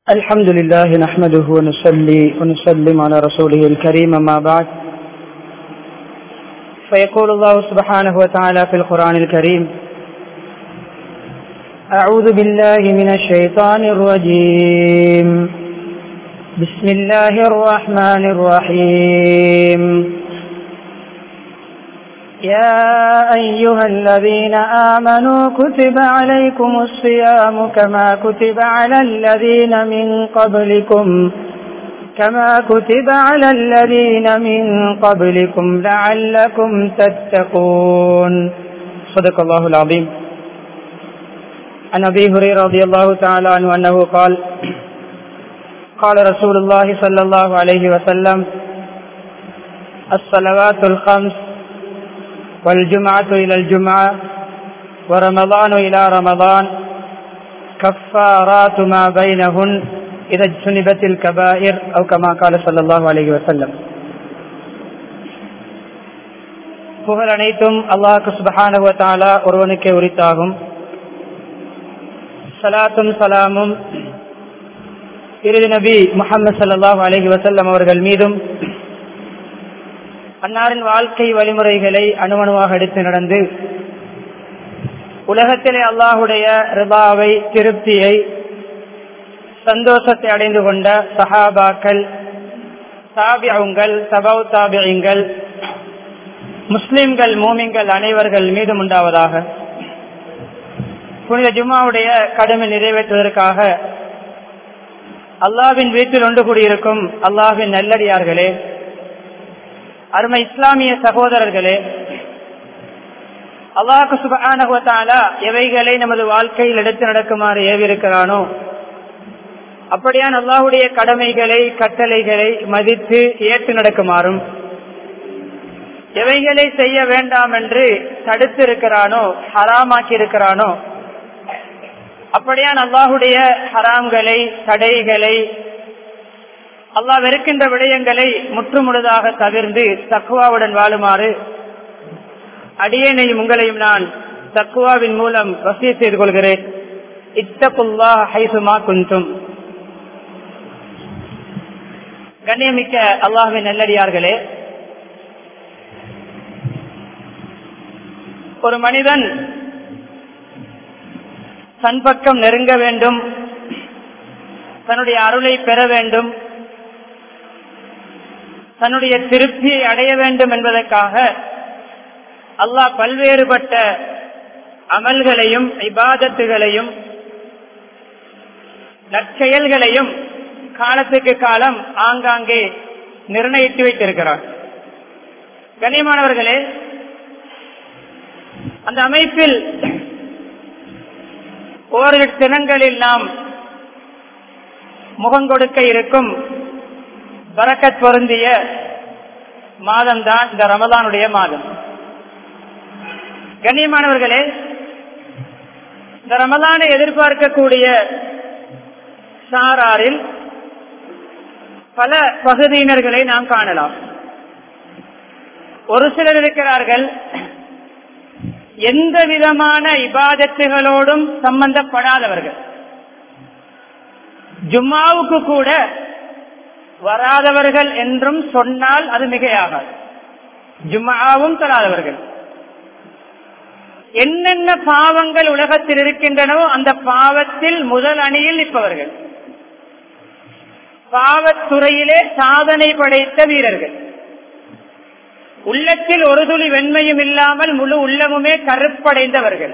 الحمد لله نحمده ونصلي ونسلم على رسوله الكريم ما بعد فيقول الله سبحانه وتعالى في القرآن الكريم أعوذ بالله من الشيطان الرجيم بسم الله الرحمن الرحيم يا أيها الذين آمنوا كتب عليكم الصيام كما كتب على الذين من قبلكم كما كتب على الذين من قبلكم لعلكم تتقون صدق الله العظيم عن أبي هريرة رضي الله تعالى عنه أنه قال قال رسول الله صلى الله عليه وسلم الصلوات الخمس والجمعة إلى الجمعة ورمضان إلى رمضان كفارات ما بينهن إذا اجتنبت الكبائر أو كما قال صلى الله عليه وسلم புகழ் அனைத்தும் அல்லாஹு சுபஹானஹு தாலா ஒருவனுக்கே உரித்தாகும் சலாத்தும் சலாமும் இறுதி நபி முகமது சல்லாஹூ அலஹி வசல்லம் அவர்கள் மீதும் அன்னாரின் வாழ்க்கை வழிமுறைகளை அணுவணுவாக எடுத்து நடந்து உலகத்திலே அல்லாஹுடைய ரிபாவை திருப்தியை சந்தோஷத்தை அடைந்து கொண்ட சஹாபாக்கள் தாபியங்கள் சபவ் தாபியங்கள் முஸ்லிம்கள் மூமிங்கள் அனைவர்கள் மீதும் உண்டாவதாக புனித ஜும்மாவுடைய கடமை நிறைவேற்றுவதற்காக அல்லாவின் வீட்டில் ஒன்று கூடியிருக்கும் அல்லாவின் நல்லடியார்களே அருமை இஸ்லாமிய சகோதரர்களே அல்லாஹு சுபானகுவத்தாலா எவைகளை நமது வாழ்க்கையில் எடுத்து நடக்குமாறு ஏவிருக்கிறானோ அப்படியான் அல்லாஹுடைய கடமைகளை கட்டளைகளை மதித்து ஏற்று நடக்குமாறும் எவைகளை செய்ய வேண்டாம் என்று தடுத்து இருக்கிறானோ ஹராமாக்கி இருக்கிறானோ அப்படியான் அல்லாஹுடைய ஹராம்களை தடைகளை அல்லாஹ் வெறுக்கின்ற விடயங்களை முற்றுமுழுதாக தவிர்ந்து தக்குவாவுடன் வாழுமாறு அடியேனையும் உங்களையும் நான் தக்குவாவின் மூலம் வசிய செய்து கொள்கிறேன் இத்தகுல்லா ஹைசுமா குன்றும் கண்ணியமிக்க அல்லாஹின் நல்லடியார்களே ஒரு மனிதன் தன் பக்கம் நெருங்க வேண்டும் தன்னுடைய அருளை பெற வேண்டும் தன்னுடைய திருப்தியை அடைய வேண்டும் என்பதற்காக அல்லாஹ் பல்வேறுபட்ட அமல்களையும் இபாதத்துகளையும் நற்செயல்களையும் காலத்துக்கு காலம் ஆங்காங்கே நிர்ணயித்து வைத்திருக்கிறார் கண்ணியமானவர்களே அந்த அமைப்பில் ஓரிரு தினங்களில் நாம் முகங்கொடுக்க இருக்கும் பரக்கத் பொருந்திய மாதம் தான் இந்த ரமதானுடைய மாதம் கண்ணியமானவர்களே இந்த ரமதானை எதிர்பார்க்கக்கூடிய சாராரில் பல பகுதியினர்களை நாம் காணலாம் ஒரு சிலர் இருக்கிறார்கள் எந்த விதமான இபாதத்துகளோடும் சம்பந்தப்படாதவர்கள் ஜும்மாவுக்கு கூட வராதவர்கள் என்றும் சொன்னால் அது மிகையாகாது ஜும்மாவும் தராதவர்கள் என்னென்ன பாவங்கள் உலகத்தில் இருக்கின்றனவோ அந்த பாவத்தில் முதல் அணியில் நிற்பவர்கள் பாவத்துறையிலே சாதனை படைத்த வீரர்கள் உள்ளத்தில் ஒரு துளி வெண்மையும் இல்லாமல் முழு உள்ளமுமே கருப்படைந்தவர்கள்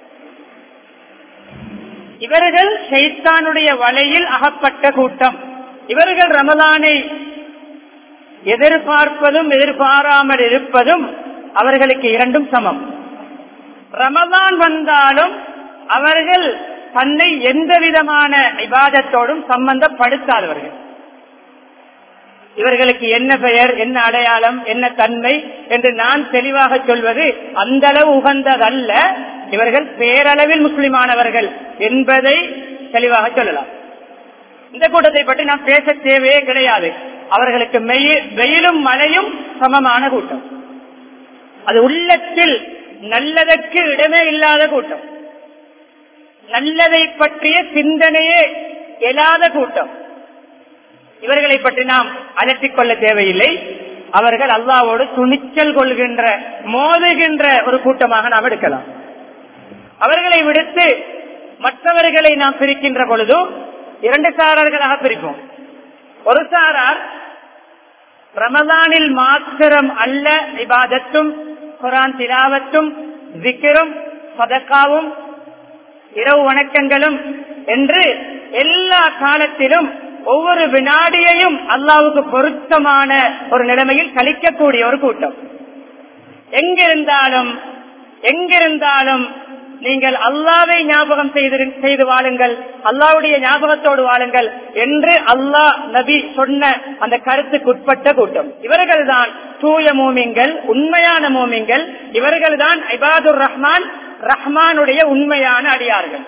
இவர்கள் சைத்தானுடைய வலையில் அகப்பட்ட கூட்டம் இவர்கள் ரமலானை எதிர்பார்ப்பதும் எதிர்பாராமல் இருப்பதும் அவர்களுக்கு இரண்டும் சமம் ரமதான் வந்தாலும் அவர்கள் தன்னை எந்த விதமான விவாதத்தோடும் சம்பந்தப்படுத்தாதவர்கள் இவர்களுக்கு என்ன பெயர் என்ன அடையாளம் என்ன தன்மை என்று நான் தெளிவாக சொல்வது அந்த அளவு உகந்ததல்ல இவர்கள் பேரளவில் முஸ்லிமானவர்கள் என்பதை தெளிவாக சொல்லலாம் இந்த கூட்டத்தை பற்றி நாம் பேச தேவையே கிடையாது அவர்களுக்கு வெயிலும் மழையும் சமமான கூட்டம் அது உள்ளத்தில் நல்லதற்கு இடமே இல்லாத கூட்டம் நல்லதை பற்றிய சிந்தனையே எழாத கூட்டம் இவர்களை பற்றி நாம் அலட்டிக் கொள்ள தேவையில்லை அவர்கள் அல்லாவோடு துணிச்சல் கொள்கின்ற மோதுகின்ற ஒரு கூட்டமாக நாம் எடுக்கலாம் அவர்களை விடுத்து மற்றவர்களை நாம் பிரிக்கின்ற பொழுது இரண்டு சாரர்களாக பிரிப்போம் ஒரு சாரார் ரமதானில் மாத்திரம் அல்ல இபாதத்தும் குரான் திலாவத்தும் விக்கிரும் சதக்காவும் இரவு வணக்கங்களும் என்று எல்லா காலத்திலும் ஒவ்வொரு வினாடியையும் அல்லாவுக்கு பொருத்தமான ஒரு நிலைமையில் கழிக்கக்கூடிய ஒரு கூட்டம் எங்கிருந்தாலும் எங்கிருந்தாலும் நீங்கள் அல்லாவை ஞாபகம் செய்து செய்து வாழுங்கள் அல்லாவுடைய ஞாபகத்தோடு வாழுங்கள் என்று அல்லாஹ் நபி சொன்ன அந்த கருத்துக்கு உட்பட்ட கூட்டம் இவர்கள் தான் தூய மூமிங்கள் உண்மையான மூமிங்கள் இவர்கள் தான் இபாதுர் ரஹ்மான் ரஹ்மானுடைய உண்மையான அடியார்கள்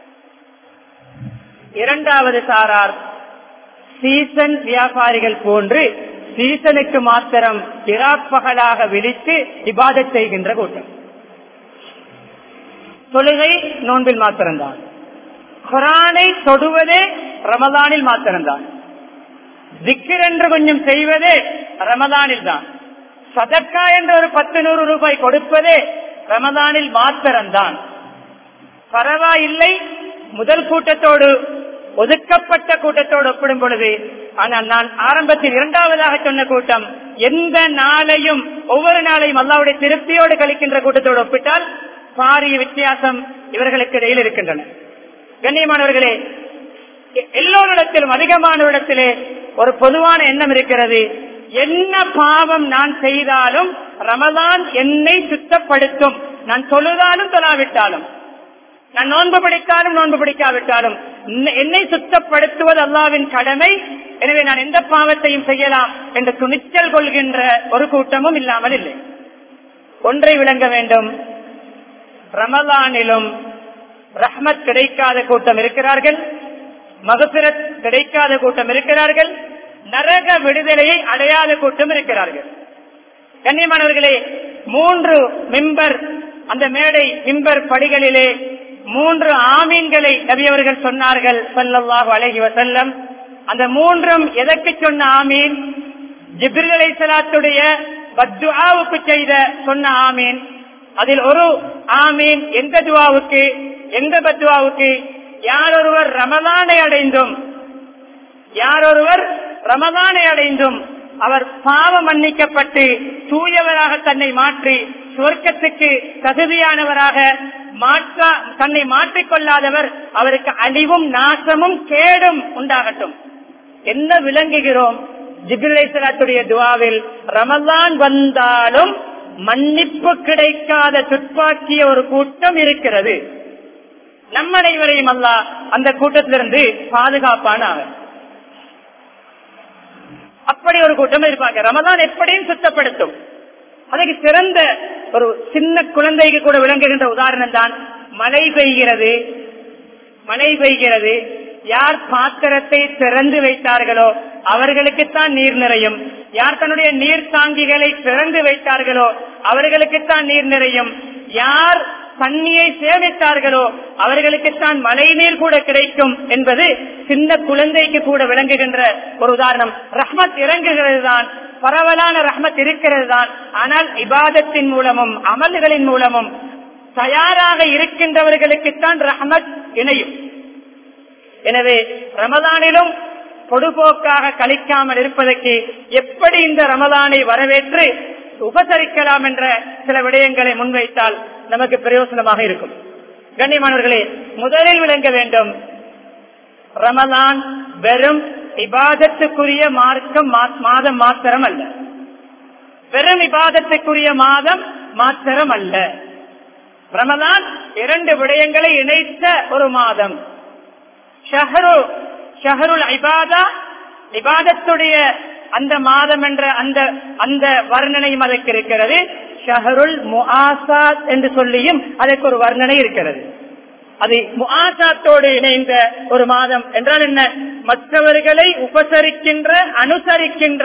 இரண்டாவது சாரார் சீசன் வியாபாரிகள் போன்று சீசனுக்கு மாத்திரம் இராப்பகலாக விழித்து இபாதத் செய்கின்ற கூட்டம் தொழுகை நோன்பில் மாத்திரம்தான் குரானை தொடுவதே ரமதானில் மாத்திரம்தான் திக்கர் என்று கொஞ்சம் செய்வதே ரமதானில் தான் சதக்கா என்ற ஒரு பத்து நூறு ரூபாய் கொடுப்பதே ரமதானில் மாத்திரம்தான் பரவாயில்லை முதல் கூட்டத்தோடு ஒதுக்கப்பட்ட கூட்டத்தோடு ஒப்பிடும் பொழுது ஆனால் நான் ஆரம்பத்தில் இரண்டாவதாக சொன்ன கூட்டம் எந்த நாளையும் ஒவ்வொரு நாளையும் அல்லாவுடைய திருப்தியோடு கழிக்கின்ற கூட்டத்தோடு ஒப்பிட்டால் பாரிய வித்தியாசம் இவர்களுக்கு இடையில் இருக்கின்றன கண்ணியமானவர்களே எல்லோரிடத்திலும் அதிகமானவரிடத்திலே ஒரு பொதுவான எண்ணம் இருக்கிறது என்ன பாவம் நான் செய்தாலும் ரமதான் என்னை சுத்தப்படுத்தும் நான் தொழுதாலும் தொழாவிட்டாலும் நான் நோன்பு பிடித்தாலும் நோன்பு பிடிக்காவிட்டாலும் என்னை சுத்தப்படுத்துவது அல்லாவின் கடமை எனவே நான் எந்த பாவத்தையும் செய்யலாம் என்று துணிச்சல் கொள்கின்ற ஒரு கூட்டமும் இல்லாமல் இல்லை ஒன்றை விளங்க வேண்டும் ரமலானிலும் ரஹ்மத் கிடைக்காத கூட்டம் இருக்கிறார்கள் மகபிரத் கிடைக்காத கூட்டம் இருக்கிறார்கள் நரக விடுதலையை அடையாத கூட்டம் இருக்கிறார்கள் கண்ணியமானவர்களே மூன்று மிம்பர் அந்த மேடை மிம்பர் படிகளிலே மூன்று ஆமீன்களை நபியவர்கள் சொன்னார்கள் சொல்லல்லாஹு அழகி வசல்லம் அந்த மூன்றும் எதற்கு சொன்ன ஆமீன் ஜிப்ரில் அலை சலாத்துடைய பத்துஆவுக்கு செய்த சொன்ன ஆமீன் அதில் ஒரு ஆமீன் எந்த துவாவுக்கு எந்த பத்துவாவுக்கு யாரொருவர் ரமலானை அடைந்தும் யாரொருவர் ரமலானை அடைந்தும் அவர் பாவம் மன்னிக்கப்பட்டு தூயவராக தன்னை மாற்றி சுவர்க்கத்துக்கு தகுதியானவராக மாற்ற தன்னை மாற்றிக்கொள்ளாதவர் அவருக்கு அழிவும் நாசமும் கேடும் உண்டாகட்டும் என்ன விளங்குகிறோம் ஜிபிலேசலாத்துடைய துவாவில் ரமலான் வந்தாலும் மன்னிப்பு கிடைக்காத துப்பாக்கிய ஒரு கூட்டம் இருக்கிறது நம்ம அனைவரையும் அல்ல அந்த கூட்டத்திலிருந்து பாதுகாப்பானாக அப்படி ஒரு கூட்டம் இருப்பாங்க ரமதான் எப்படியும் சுத்தப்படுத்தும் அதுக்கு சிறந்த ஒரு சின்ன குழந்தைக்கு கூட விளங்குகின்ற உதாரணம் தான் மழை பெய்கிறது மழை பெய்கிறது யார் பாத்திரத்தை திறந்து வைத்தார்களோ அவர்களுக்குத்தான் நீர் நிறையும் யார் தன்னுடைய நீர் தாங்கிகளை திறந்து வைத்தார்களோ அவர்களுக்குத்தான் நீர் நிறையும் யார் தண்ணியை சேமித்தார்களோ அவர்களுக்குத்தான் மழை நீர் கூட கிடைக்கும் என்பது சின்ன குழந்தைக்கு கூட விளங்குகின்ற ஒரு உதாரணம் ரஹ்மத் இறங்குகிறது தான் பரவலான ரஹ்மத் இருக்கிறது தான் ஆனால் இபாதத்தின் மூலமும் அமல்களின் மூலமும் தயாராக இருக்கின்றவர்களுக்குத்தான் ரஹ்மத் இணையும் எனவே ரமதானிலும் பொடுபோக்காக கழிக்காமல் இருப்பதற்கு எப்படி இந்த ரமதானை வரவேற்று உபசரிக்கலாம் என்ற சில விடயங்களை முன்வைத்தால் நமக்கு பிரயோசனமாக இருக்கும் கண்ணியமானவர்களே முதலில் விளங்க வேண்டும் ரமலான் வெறும் இபாதத்துக்குரிய மார்க்கம் மாதம் மாத்திரம் அல்ல வெறும் இபாதத்துக்குரிய மாதம் மாத்திரம் அல்ல ரமலான் இரண்டு விடயங்களை இணைத்த ஒரு மாதம் ஷஹரு ஷஹருல் இபாதா இபாதத்துடைய அந்த மாதம் என்ற அந்த அந்த வர்ணனையும் அதற்கு இருக்கிறது ஷஹருல் முஆசாத் என்று சொல்லியும் அதற்கு ஒரு வர்ணனை இருக்கிறது அது முஆசாத்தோடு இணைந்த ஒரு மாதம் என்றால் என்ன மற்றவர்களை உபசரிக்கின்ற அனுசரிக்கின்ற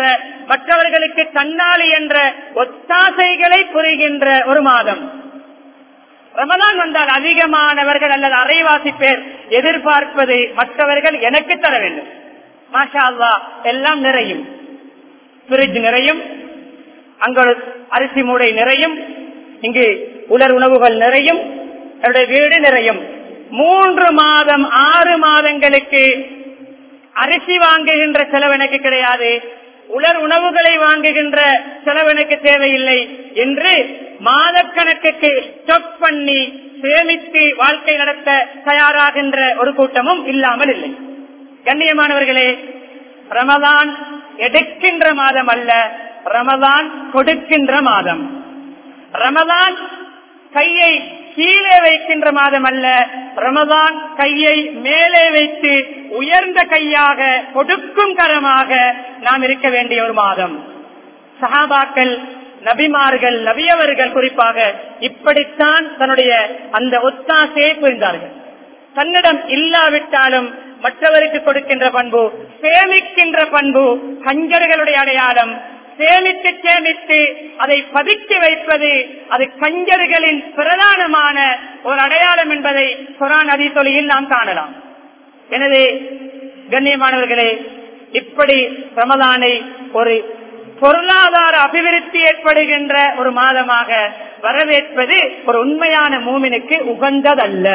மற்றவர்களுக்கு தன்னாளி என்ற ஒத்தாசைகளை புரிகின்ற ஒரு மாதம் ரமலான் வந்தால் அதிகமானவர்கள் அல்லது அரைவாசி பேர் எதிர்பார்ப்பது மற்றவர்கள் எனக்கு தர வேண்டும் மாஷா அல்லா எல்லாம் நிறையும் பிரிட்ஜ் நிறையும் அங்க ஒரு அரிசி மூடை நிறையும் இங்கு உலர் உணவுகள் நிறையும் என்னுடைய வீடு நிறையும் மூன்று மாதம் ஆறு மாதங்களுக்கு அரிசி வாங்குகின்ற செலவு எனக்கு கிடையாது உலர் உணவுகளை வாங்குகின்ற செலவு எனக்கு தேவையில்லை என்று மாதக்கணக்குக்கு ஸ்டாக் பண்ணி சேமித்து வாழ்க்கை நடத்த தயாராகின்ற ஒரு கூட்டமும் இல்லாமல் இல்லை கண்ணியமானவர்களே ரமதான் எடுக்கின்ற மாதம் அல்ல ரமதான் கொடுக்கின்ற மாதம் ரமதான் கையை கீழே வைக்கின்ற மாதம் அல்ல ரமதான் கையை மேலே வைத்து உயர்ந்த கையாக கொடுக்கும் கரமாக நாம் இருக்க வேண்டிய ஒரு மாதம் சஹாபாக்கள் நபிமார்கள் நபியவர்கள் குறிப்பாக இப்படித்தான் தன்னுடைய அந்த ஒத்தாசையை புரிந்தார்கள் தன்னிடம் இல்லாவிட்டாலும் மற்றவருக்கு கொடுக்கின்ற பண்பு சேமிக்கின்ற பண்பு கஞ்சர்களுடைய அடையாளம் சேமித்து சேமித்து அதை பதுக்கி வைப்பது அது கஞ்சர்களின் பிரதானமான ஒரு அடையாளம் என்பதை குரான் அதிசொலியில் நாம் காணலாம் எனவே கண்ணியமானவர்களே இப்படி ரமலானை ஒரு பொருளாதார அபிவிருத்தி ஏற்படுகின்ற ஒரு மாதமாக வரவேற்பது ஒரு உண்மையான மூமினுக்கு உகந்ததல்ல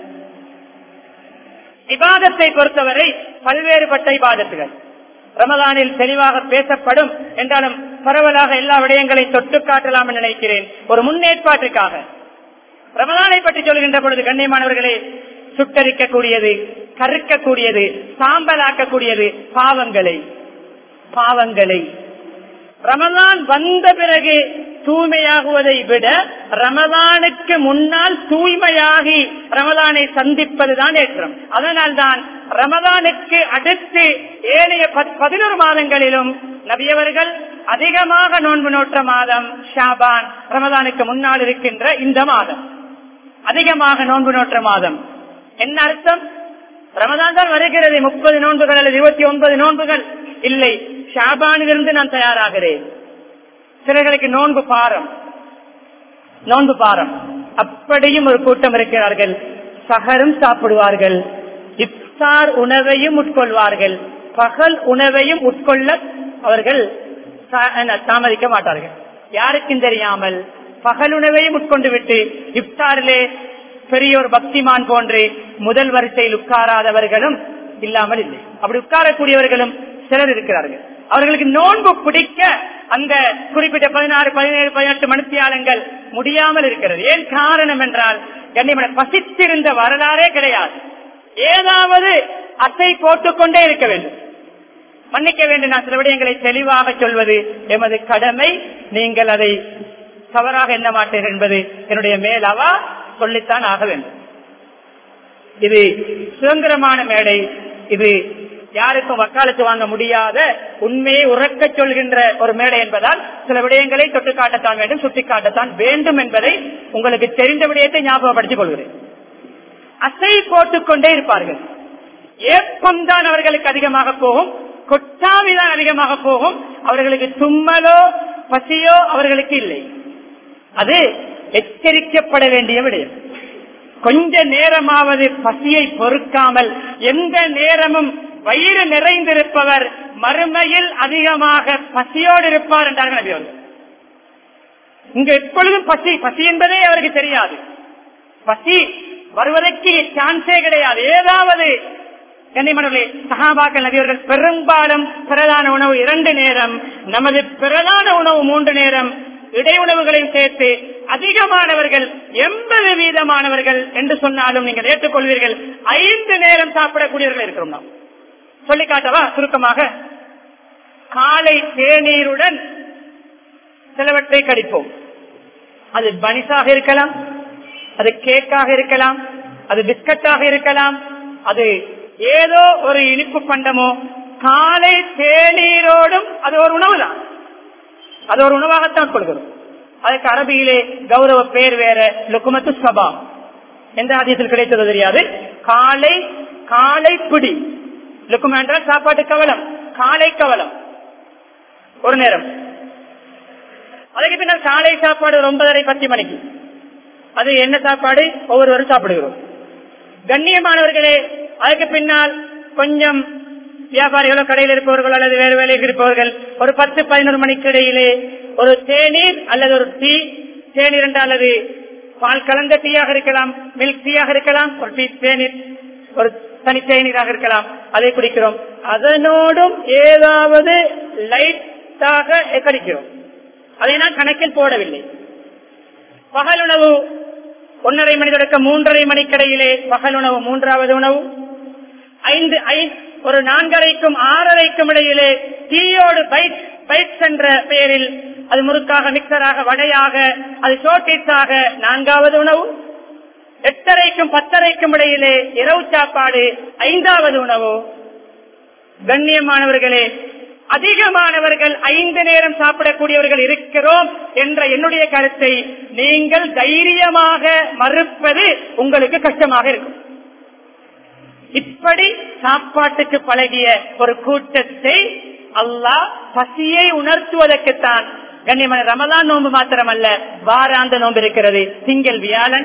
இபாதத்தை பொறுத்தவரை பல்வேறுபட்ட இபாதத்துகள் ரமதானில் தெளிவாக பேசப்படும் என்றாலும் பரவலாக எல்லா விடயங்களையும் தொட்டு காட்டலாம் என்று நினைக்கிறேன் ஒரு முன்னேற்பாட்டுக்காக ரமதானை பற்றி சொல்கின்ற பொழுது கண்ணியமானவர்களே சுட்டரிக்கக்கூடியது கருக்கக்கூடியது சாம்பலாக்கக்கூடியது பாவங்களை பாவங்களை ரமதான் வந்த பிறகு தூய்மையாகுவதை விட ரமதானுக்கு முன்னால் தூய்மையாகி ரமதானை சந்திப்பதுதான் ஏற்றம் அதனால் தான் ரமதானுக்கு அடுத்து ஏனைய பதினோரு மாதங்களிலும் நபியவர்கள் அதிகமாக நோன்பு நோற்ற மாதம் ஷாபான் ரமதானுக்கு முன்னால் இருக்கின்ற இந்த மாதம் அதிகமாக நோன்பு நோற்ற மாதம் என்ன அர்த்தம் ரமதான் தான் வருகிறது முப்பது நோன்புகள் அல்லது இருபத்தி ஒன்பது நோன்புகள் இல்லை ஷாபானிலிருந்து நான் தயாராகிறேன் சிலர்களுக்கு நோன்பு பாரம் நோன்பு பாரம் அப்படியும் ஒரு கூட்டம் இருக்கிறார்கள் சகரும் சாப்பிடுவார்கள் இப்தார் உணவையும் உட்கொள்வார்கள் பகல் உணவையும் உட்கொள்ள அவர்கள் தாமதிக்க மாட்டார்கள் யாருக்கும் தெரியாமல் பகல் உணவையும் உட்கொண்டு விட்டு இப்தாரிலே பெரியோர் பக்திமான் போன்று முதல் வரிசையில் உட்காராதவர்களும் இல்லாமல் இல்லை அப்படி உட்காரக்கூடியவர்களும் சிலர் இருக்கிறார்கள் அவர்களுக்கு நோன்பு பிடிக்க அந்த குறிப்பிட்ட பதினாறு பதினேழு பதினெட்டு மணித்தியாலங்கள் முடியாமல் இருக்கிறது ஏன் காரணம் என்றால் கண்ணியமான பசித்திருந்த வரலாறே கிடையாது ஏதாவது அசை போட்டுக்கொண்டே இருக்க வேண்டும் மன்னிக்க வேண்டும் நான் சில விடயங்களை தெளிவாக சொல்வது எமது கடமை நீங்கள் அதை தவறாக எண்ண மாட்டீர்கள் என்பது என்னுடைய மேலவா சொல்லித்தான் ஆக வேண்டும் இது சுதந்திரமான மேடை இது யாருக்கும் வக்காலத்து வாங்க முடியாத உண்மையை உறக்க சொல்கின்ற ஒரு மேடை என்பதால் சில விடயங்களை தொட்டு காட்டத்தான் வேண்டும் சுட்டி காட்டத்தான் வேண்டும் என்பதை உங்களுக்கு தெரிந்த விடயத்தை ஞாபகப்படுத்திக் கொள்கிறேன் அசை போட்டுக்கொண்டே இருப்பார்கள் ஏப்பம் தான் அவர்களுக்கு அதிகமாக போகும் கொட்டாவிதான் அதிகமாக போகும் அவர்களுக்கு தும்மலோ பசியோ அவர்களுக்கு இல்லை அது எச்சரிக்கப்பட வேண்டிய விடயம் கொஞ்ச நேரமாவது பசியை பொறுக்காமல் எந்த நேரமும் வயிறு நிறைந்திருப்பவர் மறுமையில் அதிகமாக பசியோடு இருப்பார் என்றார்கள் நபி அவர்கள் இங்க எப்பொழுதும் பசி பசி என்பதே அவருக்கு தெரியாது பசி வருவதற்கு சான்ஸே கிடையாது ஏதாவது கண்ணிமணர்களே சகாபாக்கள் நபியவர்கள் பெரும்பாலும் பிரதான உணவு இரண்டு நேரம் நமது பிரதான உணவு மூன்று நேரம் இடை உணவுகளையும் சேர்த்து அதிகமானவர்கள் எண்பது வீதமானவர்கள் என்று சொன்னாலும் நீங்கள் ஏற்றுக்கொள்வீர்கள் ஐந்து நேரம் சாப்பிடக்கூடியவர்கள் இருக்கிறோம் நாம் சொல்லி காட்டவா சுருக்கமாக காலை தேநீருடன் சிலவற்றை கடிப்போம் அது பனிசாக இருக்கலாம் அது கேக்காக இருக்கலாம் அது பிஸ்கட்டாக இருக்கலாம் அது ஏதோ ஒரு இனிப்பு பண்டமோ காலை தேநீரோடும் அது ஒரு உணவு தான் அது ஒரு உணவாகத்தான் கொள்கிறோம் அதுக்கு அரபியிலே கௌரவ பேர் வேற லுக்குமத்து சபா எந்த ஆதியத்தில் கிடைத்தது தெரியாது காலை காலை பிடி லுக்கும் என்றால் சாப்பாட்டு கவலம் காலை கவலம் ஒரு நேரம் அதுக்கு பின்னர் காலை சாப்பாடு ஒரு ஒன்பதரை பத்து மணிக்கு அது என்ன சாப்பாடு ஒவ்வொருவரும் சாப்பிடுகிறோம் கண்ணியமானவர்களே அதுக்கு பின்னால் கொஞ்சம் வியாபாரிகளோ கடையில் இருப்பவர்கள் அல்லது வேறு வேலையில் இருப்பவர்கள் ஒரு பத்து பதினோரு மணிக்கு இடையிலே ஒரு தேநீர் அல்லது ஒரு டீ தேநீர் என்றால் அல்லது பால் கலந்த டீயாக இருக்கலாம் மில்க் டீயாக இருக்கலாம் ஒரு டீ தேநீர் ஒரு தனி தேநீராக இருக்கலாம் அதை குடிக்கிறோம் அதனோடும் ஏதாவது லைட்டாக கழிக்கிறோம் அதை நான் கணக்கில் போடவில்லை பகல் உணவு ஒன்றரை மணி தொடக்க மூன்றரை மணிக்கடையிலே பகல் உணவு மூன்றாவது உணவு ஐந்து ஐ- ஒரு நான்கரைக்கும் ஆறரைக்கும் இடையிலே டீயோடு பைட் பைட்ஸ் என்ற பெயரில் அது முறுக்காக மிக்சராக வடையாக அது ஷோர்டிஸாக நான்காவது உணவு எட்டரைக்கும் பத்தரைக்கும் இடையிலே இரவு சாப்பாடு ஐந்தாவது உணவு கண்ணியமானவர்களே அதிகமானவர்கள் ஐந்து நேரம் சாப்பிடக்கூடியவர்கள் இருக்கிறோம் என்ற என்னுடைய கருத்தை நீங்கள் தைரியமாக மறுப்பது உங்களுக்கு கஷ்டமாக இருக்கும் இப்படி சாப்பாட்டுக்கு பழகிய ஒரு கூட்டத்தை அல்லாஹ் பசியை உணர்த்துவதற்குத்தான் கண்ணியமான ரமலான் நோன்பு மாத்திரமல்ல வாராந்த நோன்பு இருக்கிறது திங்கள் வியாழன்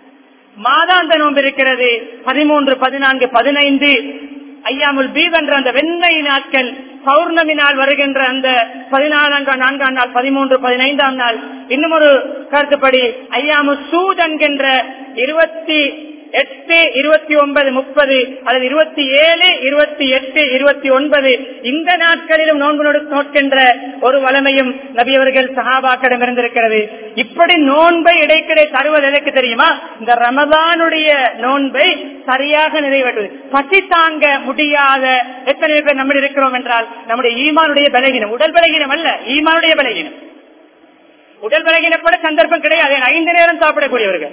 மாதாந்த நோன்பு இருக்கிறது பதிமூன்று பதினான்கு பதினைந்து ஐயாமுல் பீப் என்ற அந்த வெண்ணை நாட்கள் பௌர்ணமி நாள் வருகின்ற அந்த பதினான்காம் நான்காம் நாள் பதிமூன்று பதினைந்தாம் நாள் இன்னும் ஒரு கருத்துப்படி ஐயாமு சூத் என்கின்ற இருபத்தி எட்டு இருபத்தி ஒன்பது முப்பது அல்லது இருபத்தி ஏழு இருபத்தி எட்டு இருபத்தி ஒன்பது இந்த நாட்களிலும் நோன்பு நோடு- நோட்கின்ற ஒரு வளமையும் நபியவர்கள் சகாபாக்களிடம் இருந்திருக்கிறது இப்படி நோன்பை இடைக்கிடை தருவது எதற்கு தெரியுமா இந்த ரமதானுடைய நோன்பை சரியாக நிறைவேற்றுவது பசி தாங்க முடியாத எத்தனை பேர் நம்மில் இருக்கிறோம் என்றால் நம்முடைய ஈமானுடைய பலகீனம் உடல் பலகீனம் அல்ல ஈமானுடைய பலகீனம் உடல் பலகீனப்பட சந்தர்ப்பம் கிடையாது ஐந்து நேரம் சாப்பிடக்கூடியவர்கள்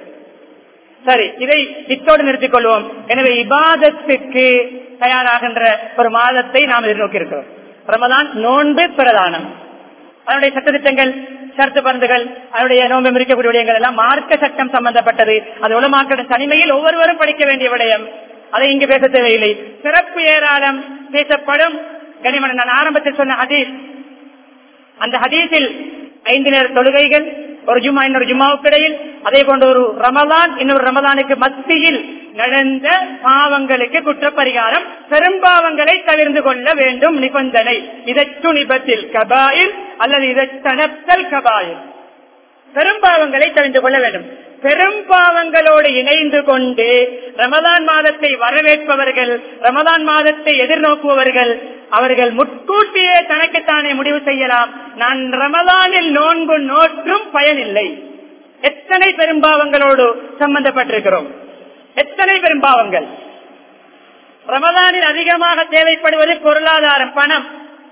சரி இதை இத்தோடு நிறுத்திக் கொள்வோம் எனவே இபாதத்துக்கு தயாராகின்ற ஒரு மாதத்தை நாம் எதிர்நோக்கி இருக்கிறோம் ரமதான் நோன்பு பிரதானம் அதனுடைய சட்டத்திட்டங்கள் சர்த்து பருந்துகள் அதனுடைய நோன்பு இருக்கக்கூடிய விடயங்கள் எல்லாம் மார்க்க சட்டம் சம்பந்தப்பட்டது அது உலமாக்கிற தனிமையில் ஒவ்வொருவரும் படிக்க வேண்டிய விடயம் அதை இங்கு பேச தேவையில்லை சிறப்பு ஏராளம் பேசப்படும் கனிமன் நான் ஆரம்பத்தில் சொன்ன ஹதீஸ் அந்த ஹதீஸில் ஐந்து நேர தொழுகைகள் ஒரு ஜும்மா இன்னொரு ஜும்மாவுக்கு இடையில் அதே போன்ற ஒரு ரமலான் இன்னொரு ரமலானுக்கு மத்தியில் நடந்த பாவங்களுக்கு குற்றப்பரிகாரம் பெரும்பாவங்களை தவிர்த்து கொள்ள வேண்டும் நிபந்தனை இதற்கு நிபத்தில் கபாயில் அல்லது இதற்கனத்தல் கபாயில் பெரும்பாவங்களை தெரிந்து கொள்ள வேண்டும் பெரும்பாவங்களோடு இணைந்து கொண்டு ரமதான் மாதத்தை வரவேற்பவர்கள் ரமதான் மாதத்தை எதிர்நோக்குபவர்கள் அவர்கள் முட்கூட்டியே தனக்குத்தானே முடிவு செய்யலாம் நான் ரமதானில் நோன்பு நோற்றும் பயனில்லை எத்தனை பெரும்பாவங்களோடு சம்பந்தப்பட்டிருக்கிறோம் எத்தனை பெரும்பாவங்கள் ரமதானில் அதிகமாக தேவைப்படுவது பொருளாதாரம் பணம்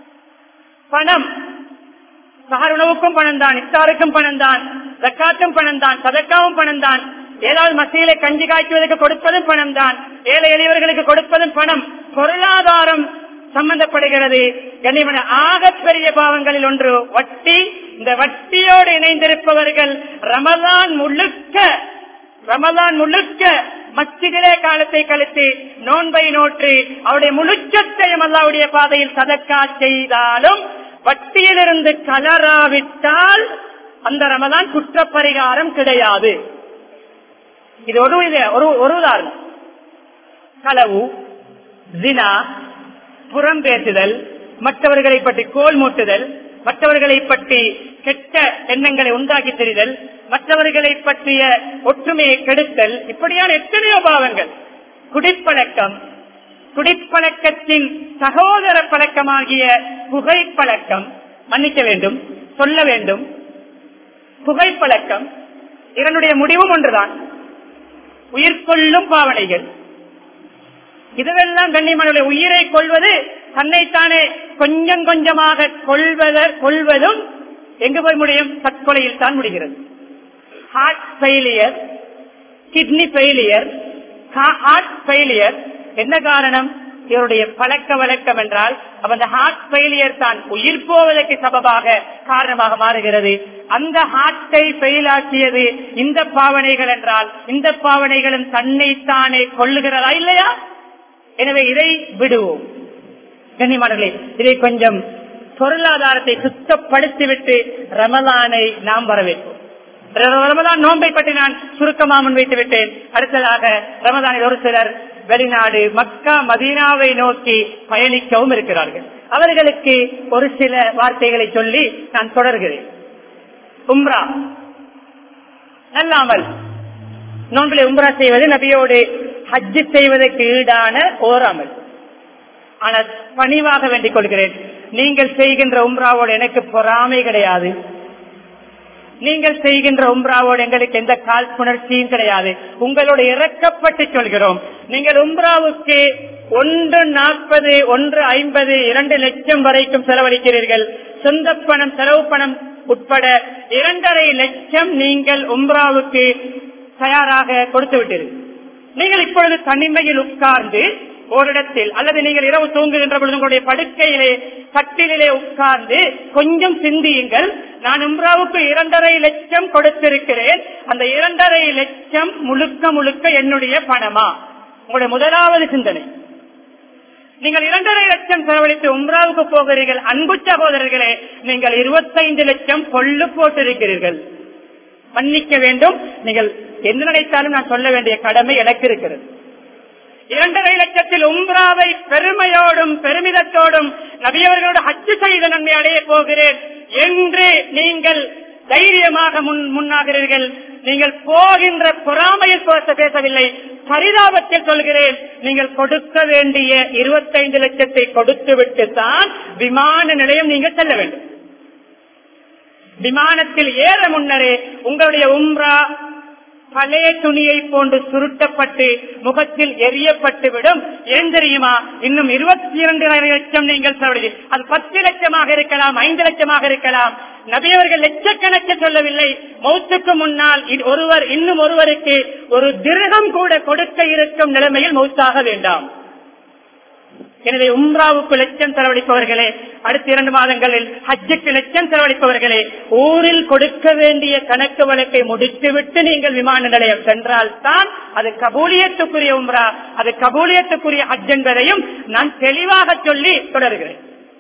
பணம் சஹர் உணவுக்கும் பணம் தான் இஃப்தாருக்கும் பணம் தான் ஜக்காத்தும் பணம் தான் சதக்காவும் பணம் தான் ஏதாவது மசீலை கஞ்சி காய்ச்சுவதற்கு கொடுப்பதும் பணம் தான் ஏழை எளியவர்களுக்கு கொடுப்பதும் பணம் பொருளாதாரம் சம்பந்தப்படுகிறது கண்ணியமான ஆகப்பெரிய பாவங்களில் ஒன்று வட்டி இந்த வட்டியோடு இணைந்திருப்பவர்கள் ரமதான் முழுக்க ரமதான் முழுக்க மச்சிதிலே காலத்தை கழித்து நோன்பை நோற்று அவருடைய முழுச்சத்தையும் அல்லாவுடைய பாதையில் சதக்கா செய்தாலும் வட்டியிலிருந்து கலராவிட்டால் அந்த ரமதான் குற்றப்பரிகாரம் கிடையாது இது ஒரு இது ஒரு ஒரு உதாரணம் களவு ஜினா புறம் பேசுதல் மற்றவர்களை பற்றி கோல் மூட்டுதல் மற்றவர்களை பற்றி கெட்ட எண்ணங்களை உண்டாக்கி தெரிதல் மற்றவர்களை பற்றிய ஒற்றுமையை கெடுத்தல் இப்படியான எத்தனையோ பாவங்கள் குடிப்பழக்கம் குடிப்பழக்கத்தின் சகோதர பழக்கமாகிய புகைப்பழக்கம் மன்னிக்க வேண்டும் சொல்ல வேண்டும் புகைப்பழக்கம் இதனுடைய முடிவும் ஒன்றுதான் உயிர் கொள்ளும் பாவனைகள் இதுவெல்லாம் கண்ணியமான உயிரை கொள்வது தன்னைத்தானே கொஞ்சம் கொஞ்சமாக கொள்வத கொள்வதும் எங்கு போய் முடியும் தற்கொலையில் தான் முடிகிறது heart failure kidney failure heart failure என்ன காரணம் இவருடைய பழக்க வழக்கம் என்றால் அப்ப அந்த ஹார்ட் ஃபெயிலியர் தான் உயிர் போவதற்கு சபபாக காரணமாக மாறுகிறது அந்த ஹார்ட்டை ஃபெயில் ஆக்கியது இந்த பாவனைகள் என்றால் இந்த பாவனைகளும் தன்னைத்தானே கொள்ளுகிறதா இல்லையா எனவே இதை விடுவோம் கண்ணியமானர்களே இதை கொஞ்சம் பொருளாதாரத்தை சுத்தப்படுத்திவிட்டு ரமலானை நாம் வரவேற்போம் ரமதான் நோன்பை பற்றி நான் சுருக்கமாக முன்வைத்து விட்டேன் அடுத்ததாக ரமதானில் ஒரு சிலர் வெளிநாடு மக்கா மதீனாவை நோக்கி பயணிக்கவும் இருக்கிறார்கள் அவர்களுக்கு ஒரு சில வார்த்தைகளை சொல்லி நான் தொடர்கிறேன் உம்ரா நல்லாமல் நோன்பிலே உம்ரா செய்வது நபியோடு ஹஜ்ஜு செய்வதற்கு ஈடான ஓர் அமல் ஆனால் பணிவாக வேண்டிக் கொள்கிறேன் நீங்கள் செய்கின்ற உம்ராவோடு எனக்கு பொறாமை கிடையாது நீங்கள் செய்கின்ற உம்ராவோடு எங்களுக்கு எந்த காழ்ப்புணர்ச்சியும் கிடையாது உங்களோட இறக்கப்பட்டு சொல்கிறோம் நீங்கள் உம்ராவுக்கு ஒன்று நாற்பது ஒன்று ஐம்பது இரண்டு லட்சம் வரைக்கும் செலவழிக்கிறீர்கள் சொந்த பணம் செலவு பணம் உட்பட இரண்டரை லட்சம் நீங்கள் உம்ராவுக்கு தயாராக கொடுத்து விட்டீர்கள் நீங்கள் இப்பொழுது தனிமையில் உட்கார்ந்து ஓரிடத்தில் அல்லது நீங்கள் இரவு தூங்குகின்ற பொழுது உங்களுடைய படுக்கையிலே கட்டிலே உட்கார்ந்து கொஞ்சம் சிந்தியுங்கள் நான் உம்ராவுக்கு இரண்டரை லட்சம் கொடுத்திருக்கிறேன் அந்த இரண்டரை லட்சம் முழுக்க முழுக்க என்னுடைய பணமா உங்களுடைய முதலாவது சிந்தனை நீங்கள் இரண்டரை லட்சம் செலவழித்து உம்ராவுக்கு போகிறீர்கள் அன்பு சகோதரர்களே நீங்கள் இருபத்தைந்து லட்சம் கொள்ளு போட்டிருக்கிறீர்கள் மன்னிக்க வேண்டும் நீங்கள் என்ன நினைத்தாலும் நான் சொல்ல வேண்டிய கடமை எனக்கு இருக்கிறது இரண்டரை லட்சத்தில் உம்ராவை பெருமையோடும் பெருமிதத்தோடும் நபியவர்களோடு ஹஜ்ஜு செய்த நன்மை அடைய போகிறேன் என்று நீங்கள் தைரியமாக முன் முன்னாகிறீர்கள் நீங்கள் போகின்ற பொறாமையில் பேச பேசவில்லை பரிதாபத்தில் சொல்கிறேன் நீங்கள் கொடுக்க வேண்டிய இருபத்தைந்து லட்சத்தை கொடுத்து விட்டு தான் விமான நிலையம் நீங்கள் செல்ல வேண்டும் விமானத்தில் ஏற முன்னரே உங்களுடைய உம்ரா பழைய துணியை போன்று சுருட்டப்பட்டு முகத்தில் எரியப்பட்டு விடும் ஏன் தெரியுமா இன்னும் இருபத்தி இரண்டு லட்சம் நீங்கள் செலவழி அது பத்து லட்சமாக இருக்கலாம் ஐந்து லட்சமாக இருக்கலாம் நபியவர்கள் லட்சக்கணக்கில் சொல்லவில்லை மௌத்துக்கு முன்னால் இ- ஒருவர் இன்னும் ஒருவருக்கு ஒரு திருகம் கூட கொடுக்க இருக்கும் நிலைமையில் மௌத்தாக வேண்டாம் எனவே உம்ராவுக்கு லட்சம் செலவழிப்பவர்களே அடுத்த இரண்டு மாதங்களில் ஹஜ்ஜுக்கு லட்சம் செலவழிப்பவர்களே ஊரில் கொடுக்க வேண்டிய கணக்கு வழக்கை முடித்துவிட்டு நீங்கள் விமான நிலையம் சென்றால் தான் அது கபூலியத்துக்குரிய உம்ரா அது கபூலியத்துக்குரிய ஹஜ் என்பதையும் நான் தெளிவாக சொல்லி தொடர்கிறேன்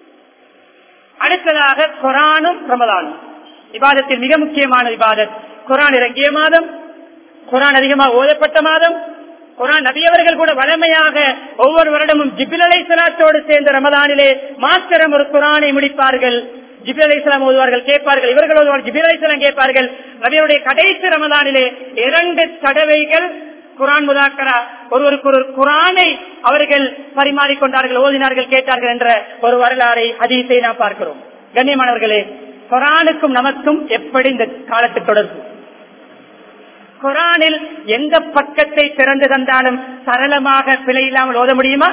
அடுத்ததாக குரானும் ரமலானும் விவாதத்தில் மிக முக்கியமான விவாதம் குரான் இறங்கிய மாதம் குரான் அதிகமாக ஓதப்பட்ட மாதம் குரான் நபியவர்கள் கூட வளமையாக ஒவ்வொரு வருடமும் ஜிபில் அலை சலாத்தோடு சேர்ந்த ரமதானிலே மாத்திரம் ஒரு குரானை முடிப்பார்கள் ஜிபில் அலை சலாம் ஓதுவார்கள் கேட்பார்கள் இவர்கள் ஓதுவார்கள் ஜிபில் அலை சலாம் கேட்பார்கள் நபியுடைய கடைசி ரமதானிலே இரண்டு தடவைகள் குரான் முதாக்கரா ஒருவருக்கு ஒரு குரானை அவர்கள் பரிமாறிக்கொண்டார்கள் ஓதினார்கள் கேட்டார்கள் என்ற ஒரு வரலாறை ஹதீஸை நாம் பார்க்கிறோம் கண்ணியமானவர்களே குரானுக்கும் நமக்கும் எப்படி இந்த காலத்து தொடர்பு குரானில் எந்த பக்கத்தை திறந்து தந்தாலும் சரளமாக பிழை இல்லாமல் ஓத முடியுமா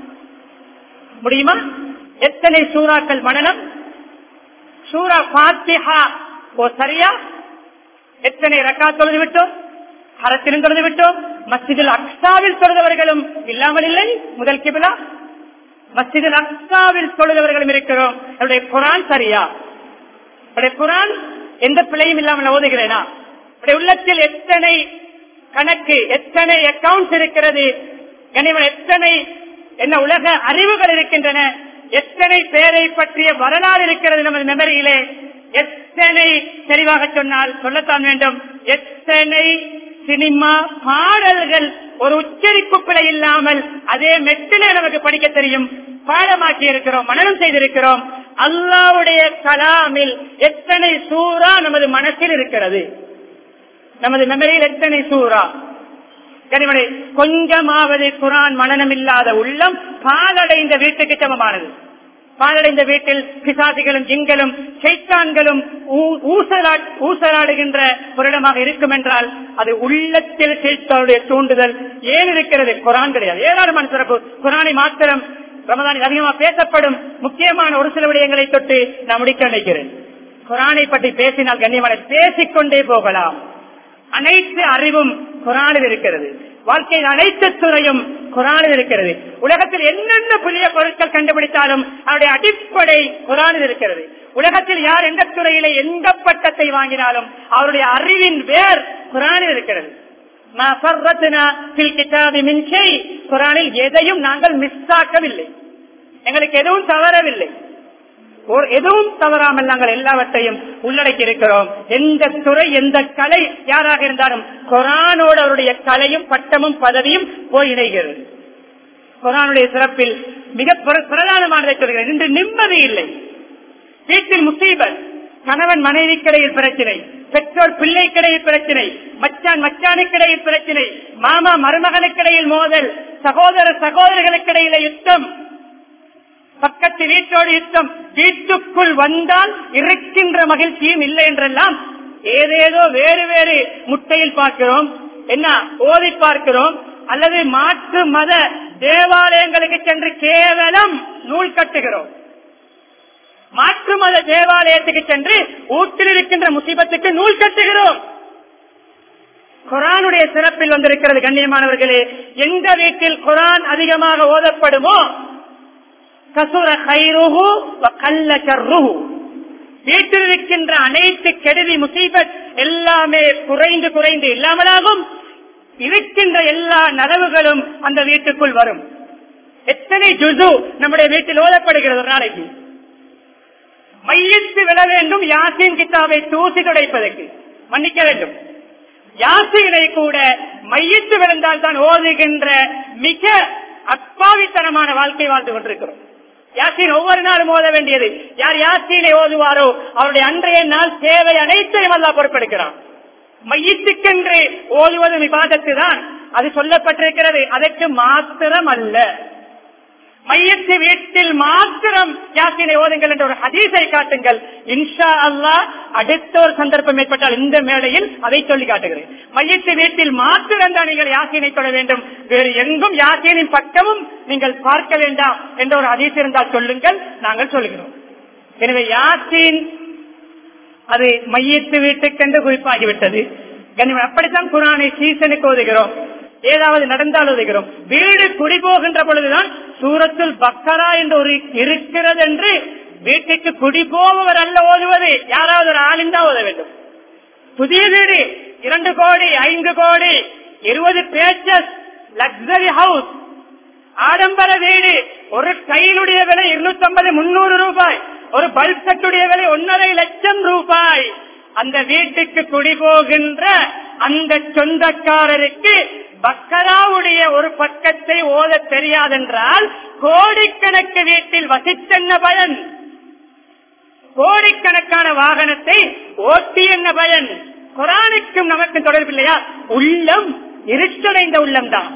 முடியுமா எத்தனை சூறாக்கள் மனநம் சூரா பாத்திஹா ஓ சரியா எத்தனை ரக்கா தொழுது விட்டோம் ஹரத்திலும் தொழுது விட்டோம் மஸ்ஜிதில் அக்ஸாவில் தொழுதவர்களும் இல்லாமல் இல்லை முதல் கிபிலா மஸ்ஜிதில் அக்ஸாவில் தொழுதவர்களும் இருக்கிறோம் என்னுடைய குரான் சரியா என்னுடைய குரான் எந்த பிழையும் இல்லாமல் ஓதுகிறேனா என்னுடைய உள்ளத்தில் எத்தனை கணக்கு எத்தனை அக்கவுண்ட்ஸ் இருக்கிறது கனிமன் எத்தனை என்ன உலக அறிவுகள் இருக்கின்றன எத்தனை பேரை பற்றிய வரலாறு இருக்கிறது நமது மெமரியிலே எத்தனை தெளிவாக சொன்னால் சொல்லத்தான் வேண்டும் எத்தனை சினிமா பாடல்கள் ஒரு உச்சரிப்பு பிழை இல்லாமல் அதே மெட்டிலே நமக்கு படிக்க தெரியும் பாடமாக்கி இருக்கிறோம் மனனம் செய்திருக்கிறோம் அல்லாவுடைய கலாமில் எத்தனை சூறா நமது மனசில் இருக்கிறது நமது மெமரியில் எத்தனை சூறா கனிமனை கொஞ்சமாவது குரான் மனநம் இல்லாத உள்ளம் பாலடைந்த வீட்டுக்கு சமமானது பாலடைந்த வீட்டில் பிசாசிகளும் ஜிங்களும் சைத்தான்களும் ஊ- ஊசலா- ஊசலாடுகின்ற ஒரு இடமாக இருக்கும் என்றால் அது உள்ளத்தில் சைத்தானுடைய தூண்டுதல் ஏன் இருக்கிறது குரான் கிடையாது ஏராளமான சிறப்பு குரானை மாத்திரம் ரமதானில் அதிகமாக பேசப்படும் முக்கியமான ஒரு சில விடயங்களை தொட்டு நான் முடிக்க நினைக்கிறேன் குரானை பற்றி பேசினால் கண்ணியமான பேசிக்கொண்டே போகலாம் அனைத்து அறிவும் குரானில் இருக்கிறது வாழ்க்கையின் அனைத்து துறையும் குரானில் இருக்கிறது உலகத்தில் என்னென்ன புதிய பொருட்கள் கண்டுபிடித்தாலும் அவருடைய அடிப்படை குரானில் இருக்கிறது உலகத்தில் யார் எந்த துறையிலே எந்த பட்டத்தை வாங்கினாலும் அவருடைய அறிவின் வேர் குரானில் இருக்கிறது மா ஃபர்ரத்னா ஃபில் கிதாபி மின் ஷை. குரானில் எதையும் நாங்கள் மிஸ் ஆக்கவில்லை எங்களுக்கு எதுவும் தவறவில்லை ஒரு எதுவும் தவறாமல் நாங்கள் எல்லாவற்றையும் உள்ளடக்கி இருக்கிறோம் எந்த துறை எந்த கலை யாராக இருந்தாலும் குரானோடு அவருடைய கலையும் பட்டமும் பதவியும் போய் இணைகிறது குரானுடைய சிறப்பில் மிக பிர- பிரதானமானதை சொல்கிறேன் இன்று நிம்மதி இல்லை வீட்டில் முசீபத் கணவன் மனைவிக்கிடையில் பிரச்சனை பெற்றோர் பிள்ளைக்கிடையில் பிரச்சனை மச்சான் மச்சானுக்கிடையில் பிரச்சனை மாமா மருமகனுக்கிடையில் மோதல் சகோதர சகோதரர்களுக்கிடையில யுத்தம் பக்கத்து வீட்டோடு யுத்தம் வீட்டுக்குள் வந்தால் இருக்கின்ற மகிழ்ச்சியும் இல்லை என்றெல்லாம் ஏதேதோ வேறு வேறு முட்டையில் பார்க்கிறோம் என்ன ஓதி பார்க்கிறோம் அல்லது மாற்று மத தேவாலயங்களுக்கு சென்று கேவலம் நூல் கட்டுகிறோம் மாற்று மத தேவாலயத்துக்கு சென்று ஊட்டில் இருக்கின்ற முசீபத்துக்கு நூல் கட்டுகிறோம் குரானுடைய சிறப்பில் வந்திருக்கிறது கண்ணியமானவர்களே எந்த வீட்டில் குரான் அதிகமாக ஓதப்படுமோ கசுர கைருஹு வ கல்ல கர்ருஹு. வீட்டில் இருக்கின்ற அனைத்து கெடுதி முசீபத் எல்லாமே குறைந்து குறைந்து இல்லாமலாகும் இருக்கின்ற எல்லா நலவுகளும் அந்த வீட்டுக்குள் வரும் எத்தனை ஜுசு நம்முடைய வீட்டில் ஓதப்படுகிறது ஒரு நாளைக்கு மையத்து விட வேண்டும் யாசின் கித்தாவை தூசி துடைப்பதற்கு மன்னிக்க வேண்டும் யாசினை கூட மையத்து விழுந்தால் தான் ஓதுகின்ற மிக அப்பாவித்தனமான வாழ்க்கை வாழ்ந்து கொண்டிருக்கிறோம் யாசின் ஒவ்வொரு நாளும் ஓத வேண்டியது யார் யாசீனை ஓதுவாரோ அவருடைய அன்றைய நாள் தேவை அனைத்தையும் அல்லா பொறுப்பெடுக்கிறான் மையத்துக்கென்று ஓதுவது விவாதத்து தான் அது சொல்லப்பட்டிருக்கிறது அதற்கு மாத்திரம் அல்ல மையத்து வீட்டில் மாத்திரம் யாசினை ஓதுங்கள் என்ற ஒரு ஹதீஸை காட்டுங்கள் இன்ஷா அல்லாஹ் அடுத்த ஒரு சந்தர்ப்பம் ஏற்பட்டால் இந்த மேடையில் அதை சொல்லி காட்டுகிறேன் மையத்து வீட்டில் மாத்திரம் தான் நீங்கள் யாசினை தொட வேண்டும் வேறு எங்கும் யாசினின் பக்கமும் நீங்கள் பார்க்க வேண்டாம் என்ற ஒரு ஹதீஸ் இருந்தால் சொல்லுங்கள் நாங்கள் சொல்லுகிறோம் எனவே யாசின் அது மையத்து வீட்டுக்கென்று குறிப்பாகிவிட்டது கண்ணியம் அப்படித்தான் குரானை சீசனுக்கு ஓதுகிறோம் ஏதாவது நடந்தால் ஓதுகிறோம் வீடு குடி போகின்ற பொழுதுதான் சூரத்தில் பக்கரா என்று ஒரு இருக்கிறது என்று வீட்டுக்கு குடி போபவர் அல்ல ஓதுவது யாராவது ஒரு ஆளிந்தா ஓத வேண்டும் புதிய வீடு இரண்டு கோடி ஐந்து கோடி இருபது பேச்சஸ் லக்ஸரி ஹவுஸ் ஆடம்பர வீடு ஒரு கையிலுடைய விலை இருநூத்தி ஐம்பது முன்னூறு ரூபாய் ஒரு பல்ப் செட்டுடைய விலை ஒன்னரை லட்சம் ரூபாய் அந்த வீட்டுக்கு குடிபோகின்ற அந்த சொந்தக்காரருக்கு பக்கராவுடைய ஒரு பக்கத்தை ஓத தெரியாதென்றால் கோடிக்கணக்கு வீட்டில் வசித்தென்ன பயன் கோடிக்கணக்கான வாகனத்தை ஓட்டி என்ன பயன் குரானுக்கும் நமக்கும் தொடர்பில்லையா உள்ளம் இருட்டடைந்த உள்ளம்தான்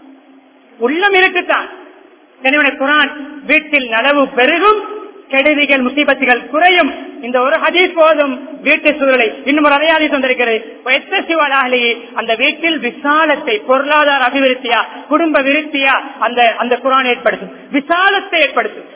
உள்ளம் இருக்குத்தான் எனவே குரான் வீட்டில் நலவு பெருகும் கெடுதிகள் முசீபத்துகள் குறையும் இந்த ஒரு ஹதீஸ் போதும் வீட்டு சூழலை இன்னும் ஒரு அடையாளி தந்திருக்கிறது அந்த வீட்டில் விசாலத்தை பொருளாதார அபிவிருத்தியா குடும்ப விருத்தியா அந்த அந்த குரான் ஏற்படுத்தும் விசாலத்தை ஏற்படுத்தும்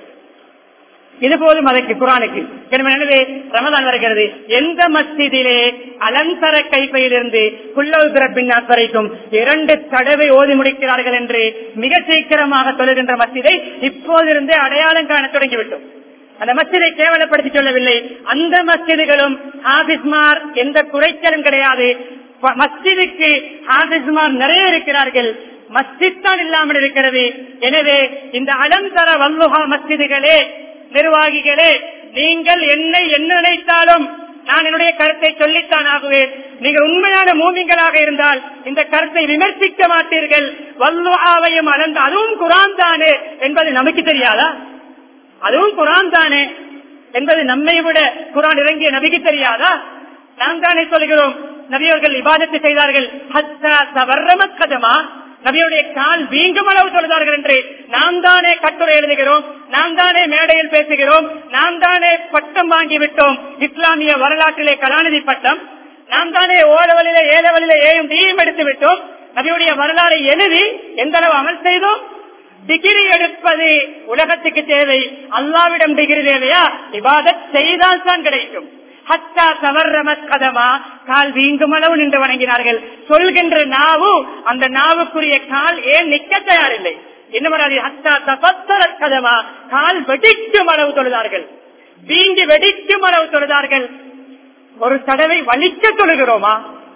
இது போதும் அதற்கு குரானுக்கு எனவே ரமதான் வருகிறது எந்த மஸ்ஜிதிலே அலந்தர கைப்பையிலிருந்து குள்ளவுகிற பின்னாஸ் வரைக்கும் இரண்டு தடவை ஓதி முடிக்கிறார்கள் என்று மிக சீக்கிரமாக சொல்லுகின்ற மஸ்ஜிதை இப்போதிருந்தே அடையாளம் காண தொடங்கிவிட்டோம் அந்த மஸ்ஜிதை கேவலப்படுத்தி சொல்லவில்லை அந்த மஸ்ஜிதுகளும் ஹாபிஸ்மார் எந்த குறைச்சலும் கிடையாது ப- மஸ்ஜிதுக்கு ஹாபிஸ்மார் நிறைய இருக்கிறார்கள் மஸ்ஜித் தான் இல்லாமல் இருக்கிறது எனவே இந்த அலந்தர வல்லுகா மஸ்ஜிதுகளே நிர்வாகிகளே நீங்கள் என்னை என்ன நினைத்தாலும் நான் என்னுடைய கருத்தை சொல்லித்தான் ஆகுவேன் நீங்கள் உண்மையான மூமிங்களாக இருந்தால் இந்த கருத்தை விமர்சிக்க மாட்டீர்கள் வல்லுஆவையும் அளந்து அதுவும் குரான் தானே என்பது நமக்கு தெரியாதா அதுவும் குரான் தானே என்பது நம்மை விட குரான் இறங்கிய நபிக்கு தெரியாதா நாம் தானே சொல்கிறோம் நபியவர்கள் இபாதத்து செய்தார்கள் ஹத்தா தவறம கதமா நபியுடைய கால் வீங்கும் அளவு சொல்கிறார்கள் என்று நாம் தானே கட்டுரை எழுதுகிறோம் நாம் தானே மேடையில் பேசுகிறோம் நாம் தானே பட்டம் வாங்கி விட்டோம் இஸ்லாமிய வரலாற்றிலே கலாநிதி பட்டம் நாம் தானே ஓலவலிலே ஏலவலிலே ஏயும் தீயும் எடுத்து விட்டோம் நபியுடைய வரலாறை எழுதி எந்த அளவு அமல் செய்தோம் டிகிரி எடுப்பது உலகத்துக்கு தேவை அல்லாவிடம் டிகிரி தேவையா இபாதத் செய்தால் தான் கிடைக்கும் ஹத்தா தவறமத் கதமா கால் வீங்கும் அளவு நின்று வணங்கினார்கள் சொல்கின்ற நாவு அந்த நாவுக்குரிய கால் ஏன் நிக்க தயாரில்லை என்ன வராது ஹத்தா தபத்தர கதமா கால் வெடிக்கும் அளவு தொழுதார்கள் வீங்கி வெடிக்கும் அளவு தொழுதார்கள் ஒரு தடவை வலிக்க தொழுகிறோமா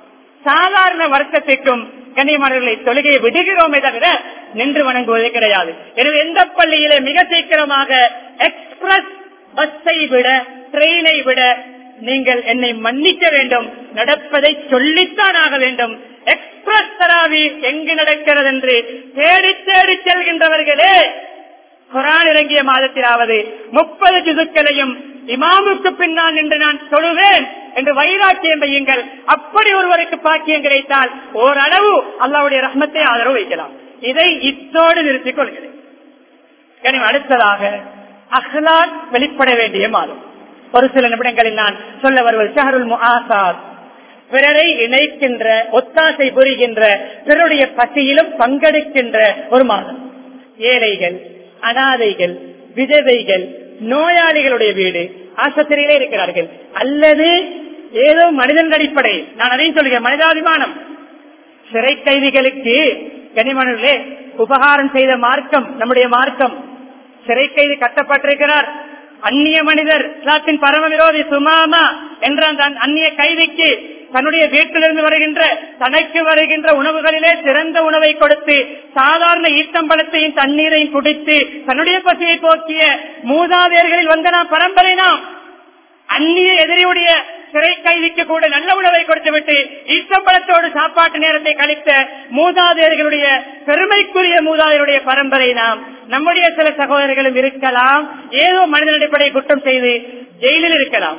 சாதாரண வருத்தத்திற்கும் கண்ணியமானவர்களை தொழுகையை விடுகிறோமே தவிர நின்று வணங்குவது கிடையாது எனவே எந்த பள்ளியிலே மிக சீக்கிரமாக எக்ஸ்பிரஸ் பஸ்ஸை விட ட்ரெயினை விட நீங்கள் என்னை மன்னிக்க வேண்டும் நடப்பதை சொல்லித்தான் ஆக வேண்டும் எக்ஸ்பிரஸ் தராவி எங்கு நடக்கிறது என்று தேடி தேடி செல்கின்றவர்களே குரான் இறங்கிய மாதத்திலாவது முப்பது ஜிதுக்களையும் இமாமுக்கு பின்னால் நின்று நான் தொழுவேன் என்று வைராக்கியம் வையுங்கள் அப்படி ஒருவருக்கு பாக்கியம் கிடைத்தால் ஓரளவு அல்லாவுடைய ரஹ்மத்தை ஆதரவு வைக்கலாம் இதை இத்தோடு நிறுத்திக் கொள்கிறேன் எனவே அடுத்ததாக அஹ்லாக் வெளிப்பட வேண்டிய மாதம் ஒரு சில நிமிடங்களில் நான் சொல்ல வருவது ஷஹருல் முஆசாத் பிறரை இணைக்கின்ற ஒத்தாசை புரிகின்ற பிறருடைய பசியிலும் பங்கெடுக்கின்ற ஒரு மாதம் ஏழைகள் அனாதைகள் விதவைகள் நோயாளிகளுடைய வீடு ஆஸ்பத்திரியிலே இருக்கிறார்கள் அல்லது ஏதோ மனிதன் அடிப்படை நான் அதையும் சொல்கிறேன் மனிதாபிமானம் சிறை கைதிகளுக்கு கனிமணர்களே உபகாரம் செய்த மார்க்கம் நம்முடைய மார்க்கம் சிறை கைதி கட்டப்பட்டிருக்கிறார் அந்நிய மனிதர் இஸ்லாத்தின் பரம விரோதி சுமாமா என்ற அந்த அந்நிய கைதிக்கு தன்னுடைய வீட்டிலிருந்து வருகின்ற தனக்கு வருகின்ற உணவுகளிலே சிறந்த உணவை கொடுத்து சாதாரண ஈட்டம்பழத்தையும் தண்ணீரையும் குடித்து தன்னுடைய பசியை போக்கிய மூதாதையர்களில் வந்த நாம் பரம்பரை நாம் அந்நிய எதிரியுடைய சிறை கைதிக்கு கூட நல்ல உணவை கொடுத்துவிட்டு ஈட்டம்பழத்தோடு சாப்பாட்டு நேரத்தை கழித்த மூதாதையர்களுடைய பெருமைக்குரிய மூதாதையருடைய பரம்பரை நாம் நம்முடைய சில சகோதரர்களும் இருக்கலாம் ஏதோ மனித அடிப்படையை குற்றம் செய்து ஜெயிலில் இருக்கலாம்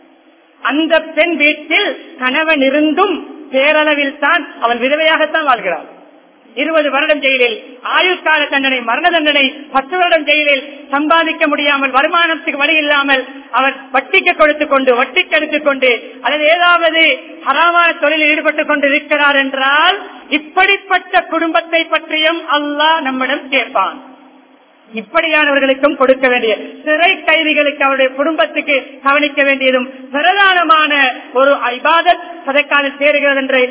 அந்த பெண் வீட்டில் கணவன் இருந்தும் பேரளவில் தான் அவன் விதவையாகத்தான் வாழ்கிறான் இருபது வருடம் ஜெயிலில் ஆயுட்கால தண்டனை மரண தண்டனை பத்து வருடம் ஜெயிலில் சம்பாதிக்க முடியாமல் வருமானத்துக்கு வழி இல்லாமல் அவர் வட்டிக்கு கொடுத்துக் கொண்டு வட்டிக்கு எடுத்துக் கொண்டு அல்லது ஏதாவது ஹராமான தொழிலில் ஈடுபட்டுக் கொண்டு இருக்கிறார் என்றால் இப்படிப்பட்ட குடும்பத்தை பற்றியும் அல்லாஹ் நம்மிடம் கேட்பான் இப்படியானவர்களுக்கும் கொடுக்க வேண்டிய சிறை கைதிகளுக்கு அவருடைய குடும்பத்துக்கு கவனிக்க வேண்டியதும் பிரதானமான ஒரு ஐபாதத் சதக்காலில் சேருகிறது என்று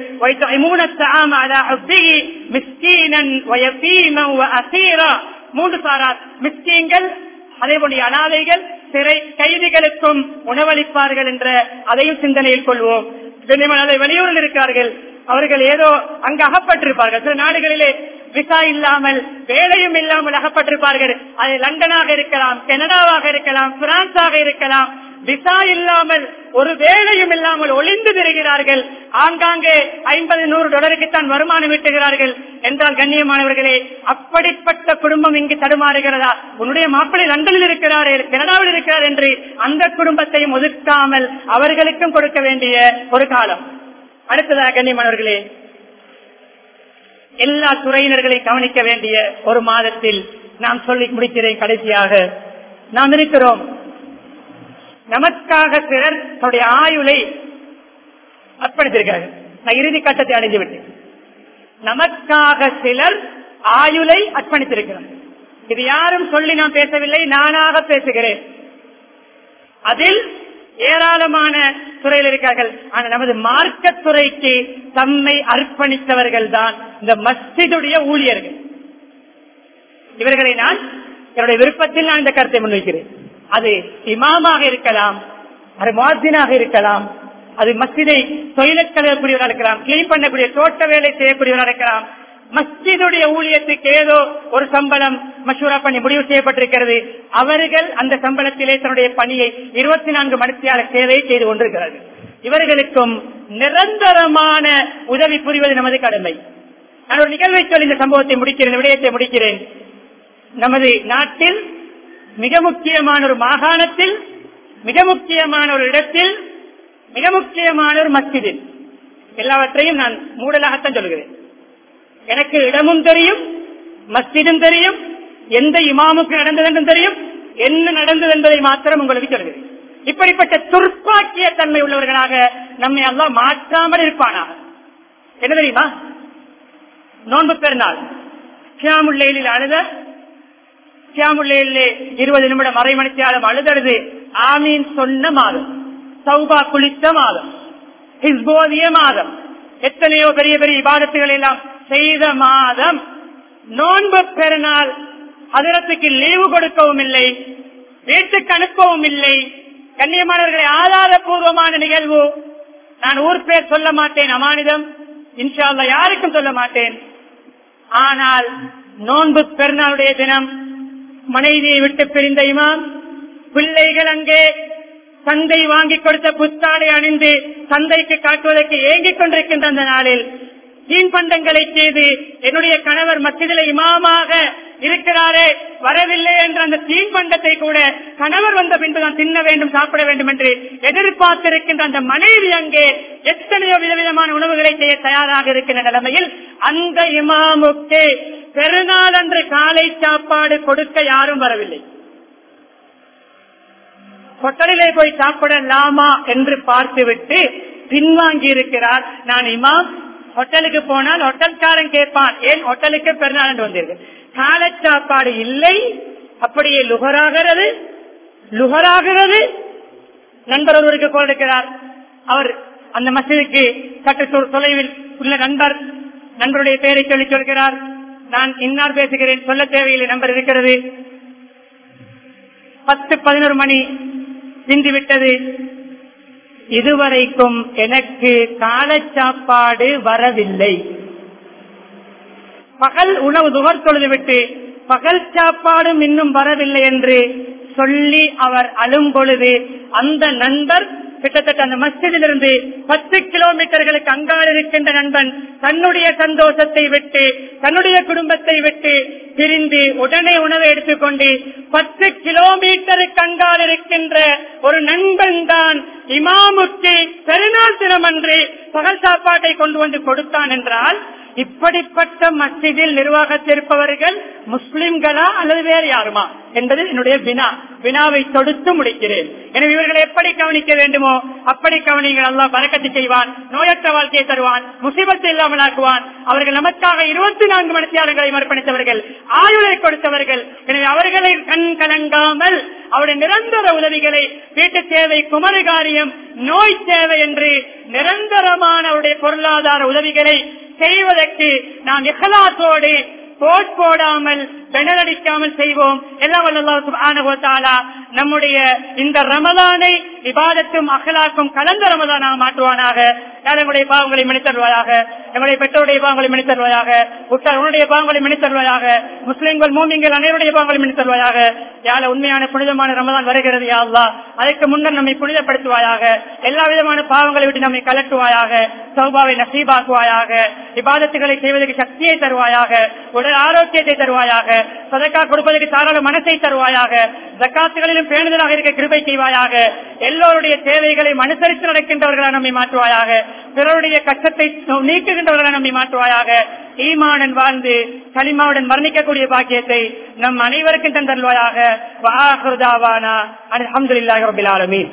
மூன்று சாரார் மிஸ்கீங்கள் அதே போன்ற அனாதைகள் சிறை கைதிகளுக்கும் உணவளிப்பார்கள் என்ற அதையும் சிந்தனையில் கொள்வோம் அதை வெளியூரில் இருக்கிறார்கள் அவர்கள் ஏதோ அங்கு அகப்பட்டிருப்பார்கள் சில நாடுகளிலே விசா இல்லாமல் வேலையும் இல்லாமல் அகப்பட்டிருப்பார்கள் அது லண்டனாக இருக்கலாம் கனடாவாக இருக்கலாம் பிரான்ஸாக இருக்கலாம் விசா இல்லாமல் ஒரு வேலையும் இல்லாமல் ஒளிந்து திரிகிறார்கள் ஆங்காங்கே ஐம்பது நூறு டாலருக்கு தான் வருமானம் ஈட்டுகிறார்கள் என்றால் கண்ணியமானவர்களே அப்படிப்பட்ட குடும்பம் இங்கு தடுமாறுகிறதா உன்னுடைய மாப்பிள்ளை லண்டனில் இருக்கிறார் கனடாவில் இருக்கிறார் என்று அந்த குடும்பத்தையும் ஒதுக்காமல் அவர்களுக்கும் கொடுக்க வேண்டிய ஒரு காலம் அடுத்ததாக கண்ணியமானவர்களே எல்லா துறையினர்களையும் கவனிக்க வேண்டிய ஒரு மாதத்தில் நாம் சொல்லி முடிக்கிறேன் கடைசியாக நாம் இருக்கிறோம் நமக்காக சிலர் தன்னுடைய ஆயுளை அர்ப்பணித்திருக்கிறார்கள் நான் இறுதி கட்டத்தை அடைந்து விட்டேன் நமக்காக சிலர் ஆயுளை அர்ப்பணித்திருக்கிறார் இது யாரும் சொல்லி நான் பேசவில்லை நானாக பேசுகிறேன் அதில் ஏராளமான துறையில் இருக்கிறார்கள் ஆனால் நமது மார்க்க துறைக்கு தம்மை அர்ப்பணித்தவர்கள் தான் இந்த மஸ்ஜிதுடைய ஊழியர்கள் இவர்களை நான் என்னுடைய விருப்பத்தில் நான் இந்த கருத்தை முன்வைக்கிறேன் அது இமாமாக இருக்கலாம் அது மாதினாக இருக்கலாம் அது மஸ்ஜிதை தொழில் கழுவக்கூடியவராக இருக்கலாம் கிளீன் பண்ணக்கூடிய தோட்ட வேலை செய்யக்கூடியவராக இருக்கலாம் மஸ்ஜிதுடைய ஊழியத்துக்கு ஏதோ ஒரு சம்பளம் மசூரா பண்ணி முடிவு செய்யப்பட்டிருக்கிறது அவர்கள் அந்த சம்பளத்திலே தன்னுடைய பணியை இருபத்தி நான்கு மணித்தியால சேவை செய்து கொண்டிருக்கிறார்கள் இவர்களுக்கும் நிரந்தரமான உதவி புரிவது நமது கடமை நான் ஒரு நிகழ்வை சொல்லி இந்த சம்பவத்தை முடிக்கிறேன் விடயத்தை முடிக்கிறேன் நமது நாட்டில் மிக முக்கியமான ஒரு மாகாணத்தில் மிக முக்கியமான ஒரு இடத்தில் மிக முக்கியமான ஒரு மஸ்ஜிதில் எல்லாவற்றையும் நான் மூடலாகத்தான் சொல்கிறேன் எனக்கு இடமும் தெரியும் மஸ்ஜிதும் தெரியும் எந்த இமாமுக்கு நடந்தது என்றும் தெரியும் என்ன நடந்தது என்பதை மாத்திரம் உங்களுக்கு சொல்கிறேன் இப்படிப்பட்ட துர்ப்பாக்கிய தன்மை உள்ளவர்களாக நம்மை எல்லாம் மாற்றாமல் இருப்பானாக என்ன தெரியுமா நோன்பு பெருநாள் சியாமுல்லையில் அழுத சியாமுல்லையிலே இருபது நிமிடம் அரை மணித்தியாலம் அழுதழுது ஆமீன் சொன்ன மாதம் சௌபா குளித்த மாதம் ஹிஸ்போதிய மாதம் எத்தனையோ பெரிய பெரிய இபாதத்துகள் எல்லாம் செய்த மாதம் நோன்பு பெருநாள் அதிரத்துக்கு லீவு கொடுக்கவும் இல்லை வீட்டுக்கு அனுப்பவும் இல்லை கண்ணியமானவர்களை ஆதாரபூர்வமான நிகழ்வு நான் ஊர் பேர் சொல்ல மாட்டேன் அமானிதம் இன்ஷா அல்லா யாருக்கும் சொல்ல மாட்டேன் ஆனால் நோன்பு பெருநாளுடைய தினம் மனைவியை விட்டு பிரிந்த இமாம் பிள்ளைகள் அங்கே தந்தை வாங்கி கொடுத்த புத்தாடை அணிந்து தந்தைக்கு காட்டுவதற்கு ஏங்கிக் கொண்டிருக்கின்ற அந்த நாளில் தீன்பண்டங்களை செய்து என்னுடைய கணவர் மத்தியில இமாமாக இருக்கிறாரே வரவில்லை என்ற அந்த தீன்பண்டத்தை கூட கணவர் வந்த பின்பு தான் தின்ன வேண்டும் சாப்பிட வேண்டும் என்று எதிர்பார்த்திருக்கின்ற அந்த மனைவி அங்கே எத்தனையோ விதவிதமான உணவுகளை செய்ய தயாராக இருக்கின்ற நிலைமையில் அந்த இமாமுக்கு பெருநாள் அன்று காலை சாப்பாடு கொடுக்க யாரும் வரவில்லை ஹோட்டலிலே போய் சாப்பிடலாமா என்று பார்த்துவிட்டு பின்வாங்கி இருக்கிறார் நான் இமாம் ஹோட்டலுக்கு போனால் ஹோட்டல்காரன் கேட்பான் ஏன் ஹோட்டலுக்கு பெருநாள் என்று வந்திருக்கு காலை சாப்பாடு இல்லை அப்படியே லுகராகிறது லுகராகிறது நண்பர் ஒருவருக்கு கோல் இருக்கிறார் அவர் அந்த மசிதுக்கு சற்று தொ- தொலைவில் உள்ள நண்பர் நண்பருடைய பெயரை சொல்லி சொல்கிறார் நான் இன்னார் பேசுகிறேன் சொல்ல தேவையில்லை நம்பர் இருக்கிறது பத்து பதினோரு மணி சிந்து விட்டது இதுவரைக்கும் எனக்கு காலை சாப்பாடு வரவில்லை பகல் உணவு நுகர் தொழுது விட்டு பகல் சாப்பாடும் இன்னும் வரவில்லை என்று சொல்லி அவர் அழும் பொழுது அந்த நண்பர் கிட்டத்தட்ட அந்த மஸ்ஜிதிலிருந்து பத்து கிலோமீட்டர்களுக்கு அங்கால் இருக்கின்ற நண்பன் தன்னுடைய சந்தோஷத்தை விட்டு தன்னுடைய குடும்பத்தை விட்டு பிரிந்து உடனே உணவை எடுத்துக்கொண்டு பத்து கிலோமீட்டருக்கு அங்கால் இருக்கின்ற ஒரு நண்பன் தான் இமாமுக்கு பெருநாள் தினமன்று பகல் சாப்பாட்டை கொண்டு வந்து கொடுத்தான் என்றால் இப்படிப்பட்ட மஸ்ஜிதில் நிர்வாகத்திருப்பவர்கள் முஸ்லிம்களா அல்லது வேறு யாருமா என்பது என்னுடைய வினா வினாவை தொடுத்து முடிக்கிறேன் எனவே இவர்களை எப்படி கவனிக்க வேண்டுமோ அப்படி கவனிங்கள் அல்லாஹ் பறக்கத்து செய்வான் நோயற்ற வாழ்க்கையை தருவான் முசிபத்தை இல்லாமல் ஆக்குவான் அவர்கள் நமக்காக இருபத்தி நான்கு மணித்தியாளர்களை அர்ப்பணித்தவர்கள் ஆயுளை கொடுத்தவர்கள் எனவே அவர்களை கண் கலங்காமல் அவருடைய நிரந்தர உதவிகளை வீட்டு தேவை குமரு காரியம் நோய் தேவை என்று நிரந்தரமான அவருடைய பொருளாதார உதவிகளை செய்வதற்கு நாம் இஹலாத்தோடு போட் போடாமல் பெணலடிக்காமல் செய்வோம் எல்லாம் வல்லல்லாஹு சுப்ஹானஹு வ தஆலா நம்முடைய இந்த ரமலானை இபாதத்தும் அகலாக்கும் கலந்த ரமலானாக மாற்றுவானாக யார் எங்களுடைய பாவங்களை மன்னித்தருவாயாக எங்களுடைய பெற்றோருடைய பாவங்களை மன்னித்தருவாயாக உற்றார் உன்னுடைய பாவங்களை மன்னித்தருவாயாக முஸ்லிம்கள் மூமிங்கள் அனைவருடைய பாவங்களை மன்னித்தருவாயாக யார உண்மையான புனிதமான ரமலான் வருகிறது யா அல்லாஹ் அதற்கு முன்னர் நம்மை புனிதப்படுத்துவாயாக எல்லா விதமான பாவங்களை விட்டு நம்மை கலட்டுவாயாக சௌபாவை நசீபாக்குவாயாக இபாதத்துகளை செய்வதற்கு சக்தியை தருவாயாக உடல் ஆரோக்கியத்தை தருவாயாக சதக்கா கொடுப்பதற்கு தாராள மனசை தருவாயாக ஜக்காத்துகளிலும் பேணுதலாக இருக்க கிருபை செய்வாயாக எல்லோருடைய தேவைகளை அனுசரித்து நடக்கின்றவர்களாக நம்மை மாற்றுவாயாக பிறருடைய கஷ்டத்தை நீக்குகின்றவர்களாக நம்மை மாற்றுவாயாக ஈமானுடன் வாழ்ந்து களிமாவுடன் மரணிக்கக்கூடிய பாக்கியத்தை நம் அனைவருக்கும் தந்தருவாயாக வாஹுதாவானா அல்ஹம்துலில்லாஹி ரப்பில் ஆலமீன்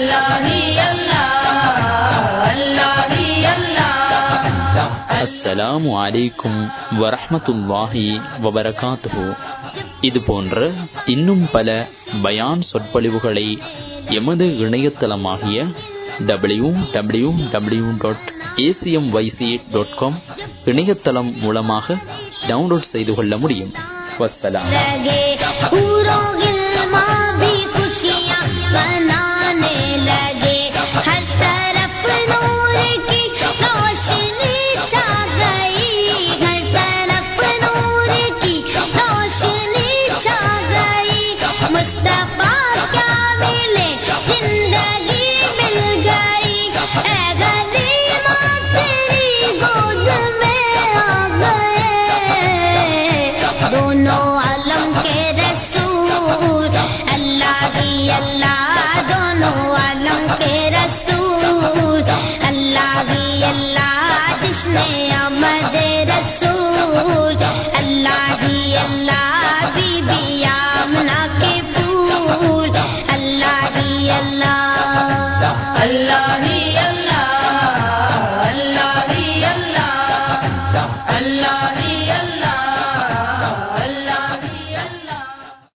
அஸ்ஸலாமு அலைக்கும் வரஹ்மத்துல்லாஹி வபரகாத்துஹு இது போன்ற இன்னும் பல பயான் சொற்பொழிவுகளை எமது இணையதளமாகிய W W W dot A C M Y C dot com இணையதளம் மூலமாக டவுன்லோட் செய்து கொள்ள முடியும் வஸ்ஸலாம் लगे पूरों गिलमा भी खुशियाँ मनाने लगे हर तरफ नूर की रोशनी छा गई हर तरफ नूर की रोशनी छा गई मुस्तफा क्या मिले जिंदगी मिल गई ऐ गरीबा तेरी गोद में आ गए दोनों आलम के रसूल अल्लाह ही अल्लाह दोनों आलम के रसूल अल्लाह ही अल्लाह जिसने अमद रसूल अल्लाह ही अल्लाह बीबी आमना के फूल अल्लाह ही अल्लाह